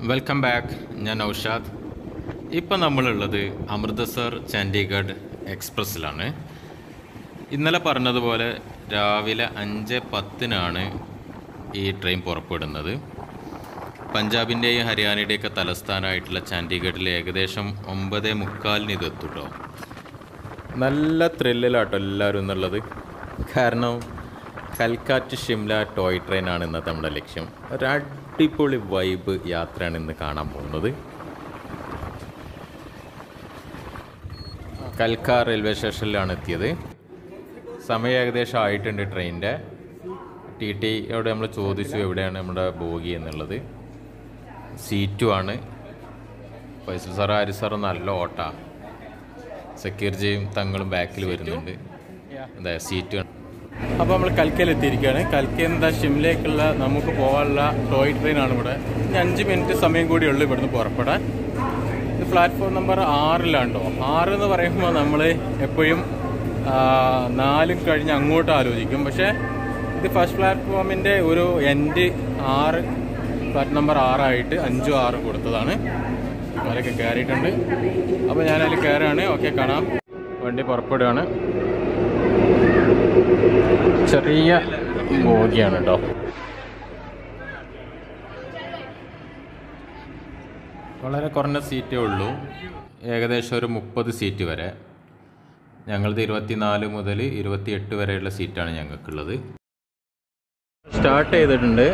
Welcome back ഞാൻ ഔഷാദ് ഇപ്പം നമ്മളുള്ളത് അമൃതസർ ചണ്ഡീഗഡ് എക്സ്പ്രസ്സിലാണ് ഇന്നലെ പറഞ്ഞതുപോലെ രാവിലെ അഞ്ച് പത്തിനാണ് ഈ ട്രെയിൻ പുറപ്പെടുന്നത് പഞ്ചാബിൻ്റെയും ഹരിയാനയുടെയൊക്കെ തലസ്ഥാനമായിട്ടുള്ള ചണ്ഡീഗഡിൽ ഏകദേശം ഒമ്പതേ മുക്കാലിന് ഇത് എത്തുട്ടോ നല്ല ത്രില്ലിലാട്ടോ എല്ലാവരും എന്നുള്ളത് കാരണം കൽക്കാറ്റ് ഷിംല ടോയ് ട്രെയിനാണ് ഇന്നത്തെ നമ്മുടെ ലക്ഷ്യം ഒരു അടിപൊളി വൈബ് യാത്രയാണ് ഇന്ന് കാണാൻ പോകുന്നത് കൽക്ക റെയിൽവേ സ്റ്റേഷനിലാണ് എത്തിയത് സമയം ഏകദേശം ആയിട്ടുണ്ട് ട്രെയിനിൻ്റെ ടി ടിയോട് നമ്മൾ ചോദിച്ചു എവിടെയാണ് നമ്മുടെ ബോഗി എന്നുള്ളത് സീറ്റും ആണ് ഫൈസൽ സാർ ആരി സാറും നല്ല ഓട്ടാ സെക്യൂരിറ്റിയും തങ്ങളും ബാക്കിൽ വരുന്നുണ്ട് എന്താ സീറ്റ് അപ്പോൾ നമ്മൾ കൽക്കയിൽ എത്തിയിരിക്കുകയാണ് കൽക്കയിൽ നിന്ന് ഷിംലേക്കുള്ള നമുക്ക് പോകാനുള്ള ടോയ് ട്രെയിനാണ് ഇവിടെ ഇനി അഞ്ച് മിനിറ്റ് സമയം കൂടി ഉള്ളൂ ഇവിടുന്ന് പുറപ്പെടാൻ ഇത് പ്ലാറ്റ്ഫോം നമ്പർ ആറിലാണ്ടോ ആറ് എന്ന് പറയുമ്പോൾ നമ്മൾ എപ്പോഴും ആ, നാലും കഴിഞ്ഞ് അങ്ങോട്ട് ആലോചിക്കും പക്ഷേ ഇത് ഫസ്റ്റ് പ്ലാറ്റ്ഫോമിൻ്റെ ഒരു എൻഡ് ആറ് പ്ലാറ്റ് നമ്പർ ആറായിട്ട് അഞ്ചും ആറും കൊടുത്തതാണ് അവരൊക്കെ കയറിയിട്ടുണ്ട് അപ്പോൾ ഞാനതിൽ കയറുകയാണ് ഓക്കെ കാണാം വണ്ടി പുറപ്പെടുകയാണ് ചെറിയ ബോഗിയാണ് കേട്ടോ വളരെ കുറഞ്ഞ സീറ്റേ ഉള്ളൂ ഏകദേശം ഒരു മുപ്പത് സീറ്റ് വരെ ഞങ്ങളത് ഇരുപത്തിനാല് മുതൽ ഇരുപത്തിയെട്ട് വരെയുള്ള സീറ്റാണ് ഞങ്ങൾക്കുള്ളത് സ്റ്റാർട്ട് ചെയ്തിട്ടുണ്ട്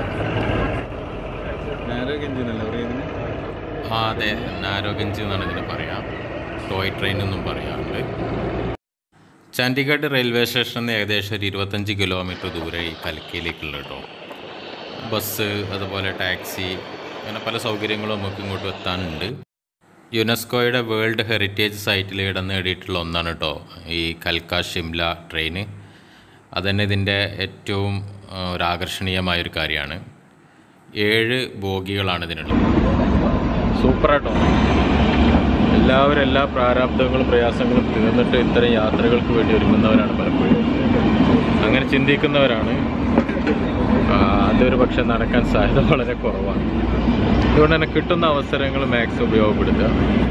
ആ അതെ നാരോഗഞ്ച് എന്നാണ് ഇതിന് പറയാം ടോയ് ട്രെയിൻ എന്നും പറയാറുണ്ട് ചണ്ഡീഗഡ് റെയിൽവേ സ്റ്റേഷനിൽ നിന്ന് ഏകദേശം ഒരു ഇരുപത്തഞ്ച് കിലോമീറ്റർ ദൂരെ ഈ കൽക്കയിലേക്കുള്ള കേട്ടോ ബസ് അതുപോലെ ടാക്സി അങ്ങനെ പല സൗകര്യങ്ങളും നമുക്ക് ഇങ്ങോട്ട് എത്താനുണ്ട് യുനെസ്കോയുടെ വേൾഡ് ഹെറിറ്റേജ് സൈറ്റിൽ ഇടം നേടിയിട്ടുള്ള ഒന്നാണ് കേട്ടോ ഈ കൽക്ക ഷിംല ട്രെയിന് അതന്നെ ഇതിൻ്റെ ഏറ്റവും ആ, ഒരു ആകർഷണീയമായൊരു കാര്യമാണ് ഏഴ് ബോഗികളാണ് ഇതിനുള്ളത് സൂപ്പറാട്ടോ എല്ലാവരും എല്ലാ പ്രാരാബ്ദങ്ങളും പ്രയാസങ്ങളും തീർന്നിട്ട് ഇത്തരം യാത്രകൾക്ക് വേണ്ടി ഒരുങ്ങുന്നവരാണ് പലപ്പോഴും അങ്ങനെ ചിന്തിക്കുന്നവരാണ് ആ, അതൊരു പക്ഷെ നടക്കാൻ സാധ്യത വളരെ കുറവാണ് അതുകൊണ്ട് തന്നെ കിട്ടുന്ന അവസരങ്ങൾ മാക്സിമം ഉപയോഗപ്പെടുത്തുക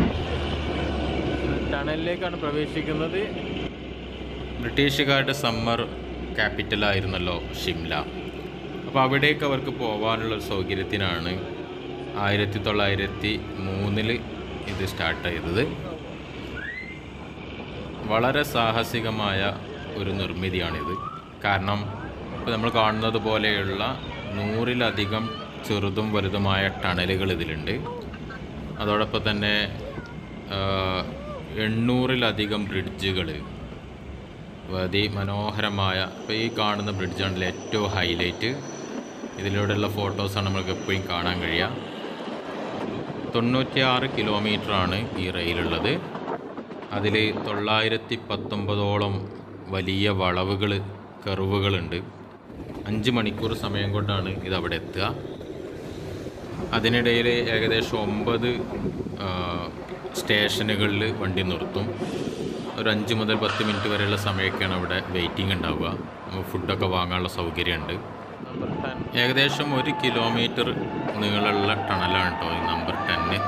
ടണലിലേക്കാണ് പ്രവേശിക്കുന്നത് ബ്രിട്ടീഷുകാരുടെ സമ്മർ ക്യാപിറ്റലായിരുന്നല്ലോ ഷിംല അപ്പോൾ അവിടേക്ക് അവർക്ക് പോകാനുള്ള ഒരു സൗകര്യത്തിനാണ് ആയിരത്തി തൊള്ളായിരത്തി മൂന്നിൽ ഇത് സ്റ്റാർട്ട് ചെയ്തത് വളരെ സാഹസികമായ ഒരു നിർമ്മിതിയാണിത് കാരണം ഇപ്പോൾ നമ്മൾ കാണുന്നത് പോലെയുള്ള നൂറിലധികം ചെറുതും വലുതുമായ ടണലുകൾ ഇതിലുണ്ട് അതോടൊപ്പം തന്നെ ആ, എണ്ണൂറിലധികം ബ്രിഡ്ജുകൾ അതിമനോഹരമായ ഇപ്പോൾ ഈ കാണുന്ന ബ്രിഡ്ജാണല്ലോ ഏറ്റവും ഹൈലൈറ്റ് ഇതിലൂടെയുള്ള ഫോട്ടോസാണ് നമുക്ക് എപ്പോഴും കാണാൻ കഴിയുക തൊണ്ണൂറ്റിയാറ് കിലോമീറ്ററാണ് ഈ റെയിലുള്ളത് അതിൽ തൊള്ളായിരത്തി പത്തൊമ്പതോളം വലിയ വളവുകൾ കർവുകളുണ്ട് അഞ്ച് മണിക്കൂർ സമയം കൊണ്ടാണ് ഇത് അവിടെ എത്തുക അതിനിടയിൽ ഏകദേശം ഒമ്പത് സ്റ്റേഷനുകളിൽ വണ്ടി നിർത്തും ഒരു അഞ്ച് മുതൽ പത്ത് മിനിറ്റ് വരെയുള്ള സമയമൊക്കെയാണ് അവിടെ വെയിറ്റിംഗ് ഉണ്ടാവുക നമുക്ക് ഫുഡൊക്കെ വാങ്ങാനുള്ള സൗകര്യമുണ്ട് ഏകദേശം ഒരു കിലോമീറ്റർ നീളമുള്ള ടണലാണ് കേട്ടോ ഈ നമ്പർ ടെന്ന്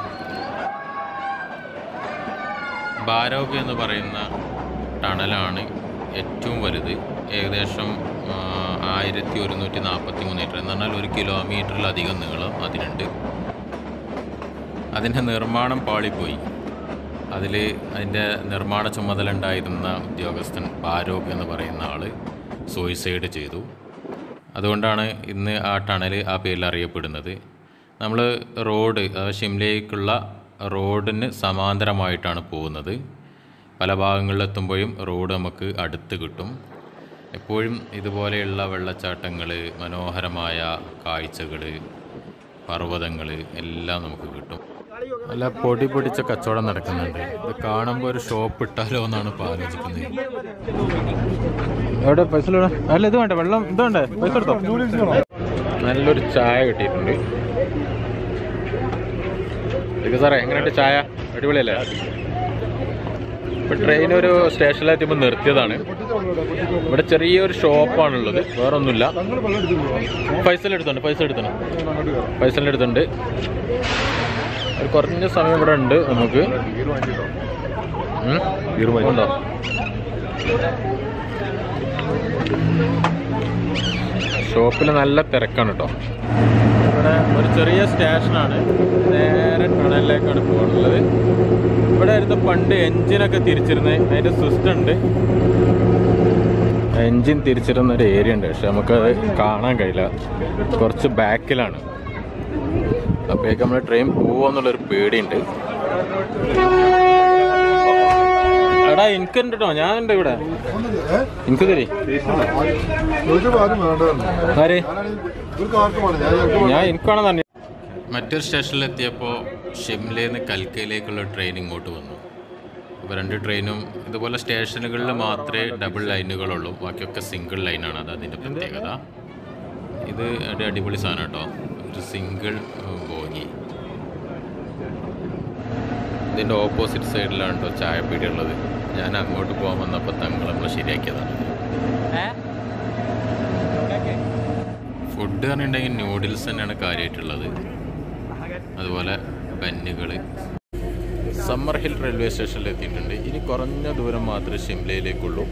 ബാരോഗ് എന്ന് പറയുന്ന ടണലാണ് ഏറ്റവും വലുത് ഏകദേശം ആയിരത്തി ഒരുന്നൂറ്റി നാൽപ്പത്തി മൂന്ന് മീറ്റർ എന്ന് പറഞ്ഞാൽ ഒരു കിലോമീറ്ററിലധികം നീളം അതിനുണ്ട് അതിൻ്റെ നിർമ്മാണം പാളിപ്പോയി അതിൽ അതിൻ്റെ നിർമ്മാണ ചുമതല ഉണ്ടായിരുന്ന ഉദ്യോഗസ്ഥൻ ബാരോഗ് എന്ന് പറയുന്ന ആൾ സൂയിസൈഡ് ചെയ്തു അതുകൊണ്ടാണ് ഇന്ന് ആ ടണൽ ആ പേരിൽ അറിയപ്പെടുന്നത് നമ്മൾ റോഡ് അതായത് ഷിംലയിലേക്കുള്ള റോഡിന് സമാന്തരമായിട്ടാണ് പോകുന്നത് പല ഭാഗങ്ങളിലെത്തുമ്പോഴും റോഡ് നമുക്ക് അടുത്ത് കിട്ടും എപ്പോഴും ഇതുപോലെയുള്ള വെള്ളച്ചാട്ടങ്ങൾ മനോഹരമായ കാഴ്ചകൾ പർവ്വതങ്ങൾ എല്ലാം നമുക്ക് കിട്ടും നല്ല പൊടി പൊടിച്ച കച്ചവടം നടക്കുന്നുണ്ട് ഇത് കാണുമ്പോൾ ഒരു ഷോപ്പ് ഇട്ടാലോ എന്നാണ് ഇപ്പോൾ ആലോചിക്കുന്നത് എവിടെ പൈസ അല്ല ഇത് വേണ്ട വെള്ളം ഇത് വേണ്ടേ പൈസ എടുത്തോ നല്ലൊരു ചായ കിട്ടിയിട്ടുണ്ട് ഇത് സാറേ എങ്ങനെയുണ്ട് ചായ അടിപൊളിയല്ലേ ട്രെയിൻ ഒരു സ്റ്റേഷനിലെത്തിയപ്പോൾ നിർത്തിയതാണ് ഇവിടെ ചെറിയൊരു ഷോപ്പാണുള്ളത് വേറെ ഒന്നുമില്ല പൈസ എടുത്തുണ്ട് പൈസ എടുത്തുണ്ട് പൈസ എടുത്തുണ്ട് ഒരു കുറഞ്ഞ സമയം ഇവിടെ ഉണ്ട് നമുക്ക് ഉം? ഉണ്ടോ ഷോപ്പിൽ നല്ല തിരക്കാണ് കേട്ടോ ഇവിടെ ഒരു ചെറിയ സ്റ്റേഷനാണ് നേരെ ടണലിലേക്കാണ് പോകുന്നത് ഇവിടെ ആയിരുന്നു പണ്ട് എൻജിനൊക്കെ തിരിച്ചിരുന്നത് അതിൻ്റെ സിസ്റ്റം ഉണ്ട് എൻജിൻ തിരിച്ചിരുന്ന ഒരു ഏരിയ ഉണ്ട് പക്ഷെ നമുക്കത് കാണാൻ കഴിയില്ല കുറച്ച് ബാക്കിലാണ് അപ്പോഴേക്ക് നമ്മൾ ട്രെയിൻ പോവാന്നുള്ളൊരു പേടിയുണ്ട് എടാ എനിക്കുണ്ട് കേട്ടോ ഞാനുണ്ട് ഇവിടെ എനിക്ക് തരി ആര് ഞാൻ എനിക്കാണ് തന്നെ മറ്റൊരു സ്റ്റേഷനിലെത്തിയപ്പോൾ ഷിംലയിൽ നിന്ന് കൽക്കയിലേക്കുള്ള ട്രെയിൻ ഇങ്ങോട്ട് വന്നു അപ്പോൾ രണ്ട് ട്രെയിനും ഇതുപോലെ സ്റ്റേഷനുകളിൽ മാത്രമേ ഡബിൾ ലൈനുകളുള്ളൂ ബാക്കിയൊക്കെ സിംഗിൾ ലൈനാണ് അത് അതിൻ്റെ പ്രത്യേകത ഇത് ഒരു അടിപൊളി സാധനം കേട്ടോ ഒരു സിംഗിൾ ബോഗി ഇതിൻ്റെ ഓപ്പോസിറ്റ് സൈഡിലാണ് കേട്ടോ ചായപ്പീടി ഉള്ളത് ഞാൻ അങ്ങോട്ട് പോകാൻ വന്നപ്പോൾ തങ്ങൾ നമ്മൾ ശരിയാക്കിയതാണ് ഫുഡ് പറഞ്ഞിട്ടുണ്ടെങ്കിൽ നൂഡിൽസ് തന്നെയാണ് കാര്യമായിട്ടുള്ളത് അതുപോലെ ബന്നുകൾ സമ്മർ ഹിൽ റെയിൽവേ സ്റ്റേഷനിൽ എത്തിയിട്ടുണ്ട് ഇനി കുറഞ്ഞ ദൂരം മാത്രമേ ഷിംലയിലേക്കുള്ളൂ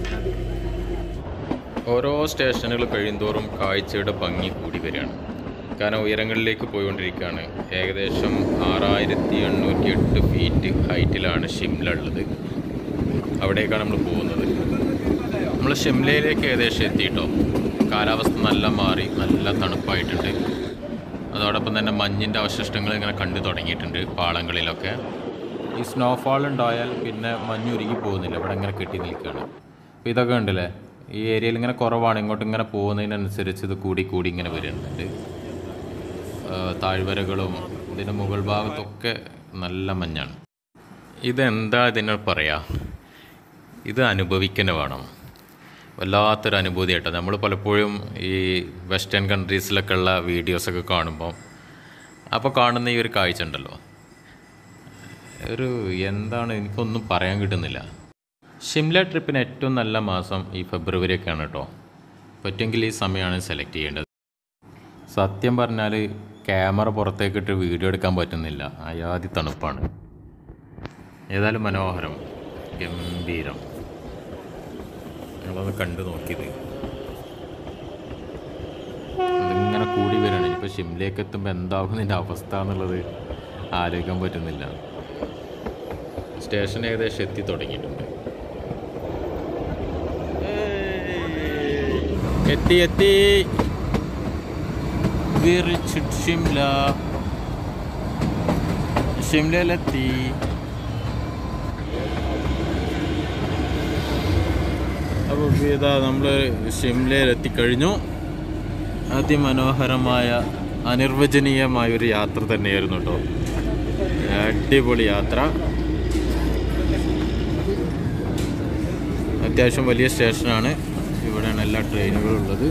ഓരോ സ്റ്റേഷനുകൾ കഴിയുന്തോറും കാഴ്ചയുടെ ഭംഗി കൂടി വരികയാണ് കാരണം ഉയരങ്ങളിലേക്ക് പോയിക്കൊണ്ടിരിക്കുകയാണ് ഏകദേശം ആറായിരത്തി എണ്ണൂറ്റി എട്ട് ഫീറ്റ് ഹൈറ്റിലാണ് ഷിംല ഉള്ളത് അവിടേക്കാണ് നമ്മൾ പോകുന്നത് നമ്മൾ ഷിംലയിലേക്ക് ഏകദേശം എത്തിയിട്ടോ കാലാവസ്ഥ നല്ല മാറി നല്ല തണുപ്പായിട്ടുണ്ട് അതോടൊപ്പം തന്നെ മഞ്ഞിൻ്റെ അവശിഷ്ടങ്ങൾ ഇങ്ങനെ കണ്ടു തുടങ്ങിയിട്ടുണ്ട് പാളങ്ങളിലൊക്കെ ഈ സ്നോഫാൾ ഉണ്ടായാൽ പിന്നെ മഞ്ഞ് ഉരുകി പോകുന്നില്ല ഇവിടെ ഇങ്ങനെ കെട്ടി നിൽക്കുകയാണ് അപ്പോൾ ഇതൊക്കെ ഉണ്ടല്ലേ ഈ ഏരിയയിൽ ഇങ്ങനെ കുറവാണ് ഇങ്ങോട്ട് ഇങ്ങനെ പോകുന്നതിനനുസരിച്ച് ഇത് കൂടി കൂടി ഇങ്ങനെ വരുന്നുണ്ട് ആ, താഴ്വരകളും ഇതിൻ്റെ മുകൾ ഭാഗത്തൊക്കെ നല്ല മഞ്ഞാണ് ഇതെന്താ ഇതിന് പറയാ ഇത് അനുഭവിക്കന്നെ വേണം വല്ലാത്തൊരു അനുഭൂതി കേട്ടോ നമ്മൾ പലപ്പോഴും ഈ വെസ്റ്റേൺ കൺട്രീസിലൊക്കെ ഉള്ള വീഡിയോസൊക്കെ കാണുമ്പോൾ അപ്പോൾ കാണുന്ന ഈ ഒരു കാഴ്ച ഉണ്ടല്ലോ ഒരു എന്താണ് എനിക്കൊന്നും പറയാൻ കിട്ടുന്നില്ല ഷിംല ട്രിപ്പിന് ഏറ്റവും നല്ല മാസം ഈ ഫെബ്രുവരി ഒക്കെയാണ് കേട്ടോ പറ്റുമെങ്കിൽ ഈ സമയമാണ് സെലക്ട് ചെയ്യേണ്ടത് സത്യം പറഞ്ഞാൽ ക്യാമറ പുറത്തേക്കിട്ട് വീഡിയോ എടുക്കാൻ പറ്റുന്നില്ല അയാതി തണുപ്പാണ് ഏതായാലും മനോഹരം ഗംഭീരം ഞങ്ങളൊന്ന് കണ്ടു നോക്കിയത് അതിങ്ങനെ കൂടി വരികയാണ് ഇനിയിപ്പോൾ ഷിംലയ്ക്ക് എത്തുമ്പോൾ എന്താകും ഇതിൻ്റെ അവസ്ഥ എന്നുള്ളത് ആലോചിക്കാൻ പറ്റുന്നില്ല സ്റ്റേഷൻ ഏകദേശം എത്തി തുടങ്ങിയിട്ടുണ്ട് എത്തി എത്തി We reached ഷിംല ഷിംലയിലെത്തി അപ്പോൾ ഇതാ നമ്മൾ ഷിംലയിൽ എത്തിക്കഴിഞ്ഞു അതിമനോഹരമായ അനിർവചനീയമായ ഒരു യാത്ര തന്നെയായിരുന്നു കേട്ടോ അടിപൊളി യാത്ര അത്യാവശ്യം വലിയ സ്റ്റേഷനാണ് ഇവിടെയാണ് എല്ലാ ട്രെയിനുകളും ഉള്ളത്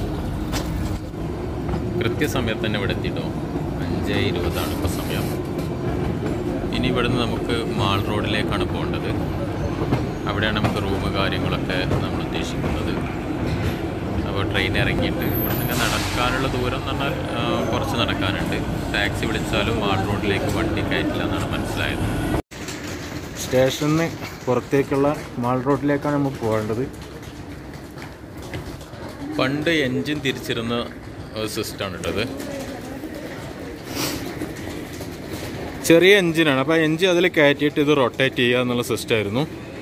കൃത്യസമയത്ത് തന്നെ ഇവിടെ എത്തിട്ടോ അഞ്ച് ഇരുപതാണ് ഇപ്പോൾ സമയം ഇനി ഇവിടുന്ന് നമുക്ക് മാൾ റോഡിലേക്കാണ് പോകേണ്ടത് അവിടെയാണ് നമുക്ക് റൂം കാര്യങ്ങളൊക്കെ നമ്മൾ ഉദ്ദേശിക്കുന്നത് അപ്പോൾ ട്രെയിൻ ഇറങ്ങിയിട്ട് ഇവിടുന്ന് ഇങ്ങനെ നടക്കാനുള്ള ദൂരം എന്ന് പറഞ്ഞാൽ ആ, കുറച്ച് നടക്കാനുണ്ട് ടാക്സി വിളിച്ചാലും മാൾ റോഡിലേക്ക് വണ്ടി കയറ്റില്ല എന്നാണ് മനസ്സിലായത് സ്റ്റേഷനിൽ നിന്ന് പുറത്തേക്കുള്ള മാൾ റോഡിലേക്കാണ് നമ്മൾ പോകേണ്ടത് പണ്ട് എൻജിൻ തിരിച്ചിരുന്ന സിസ്റ്റമാണ് കേട്ടത് ചെറിയ എഞ്ചിനാണ് അപ്പോൾ എഞ്ചിൻ അതിൽ കയറ്റിയിട്ട് ഇത് റൊട്ടേറ്റ് ചെയ്യുക എന്നുള്ള സിസ്റ്റം ആയിരുന്നു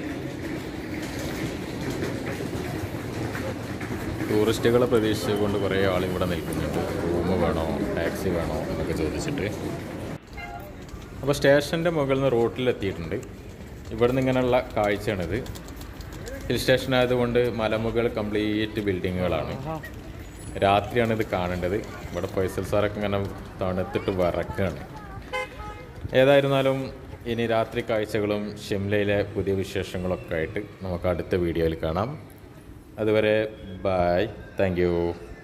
ടൂറിസ്റ്റുകളെ പ്രതീക്ഷിച്ചുകൊണ്ട് കുറേ ആൾ ഇവിടെ നിൽക്കുന്നുണ്ട് റൂം വേണോ ടാക്സി വേണോ എന്നൊക്കെ ചോദിച്ചിട്ട് അപ്പോൾ സ്റ്റേഷൻ്റെ മുകളിൽ നിന്ന് റോട്ടിലെത്തിയിട്ടുണ്ട് ഇവിടുന്ന് ഇങ്ങനെയുള്ള കാഴ്ചയാണിത് ഹിൽ സ്റ്റേഷൻ ആയതുകൊണ്ട് മലമുകൾ കംപ്ലീറ്റ് ബിൽഡിങ്ങുകളാണ് രാത്രിയാണ് ഇത് കാണേണ്ടത് ഇവിടെ ഫൈസൽ സാറൊക്കെ ഇങ്ങനെ തണുത്തിട്ട് വിറക്കുകയാണ് ഏതായിരുന്നാലും ഇനി രാത്രി കാഴ്ചകളും ഷിംലയിലെ പുതിയ വിശേഷങ്ങളൊക്കെ ആയിട്ട് നമുക്ക് അടുത്ത വീഡിയോയിൽ കാണാം അതുവരെ ബായ് താങ്ക് യു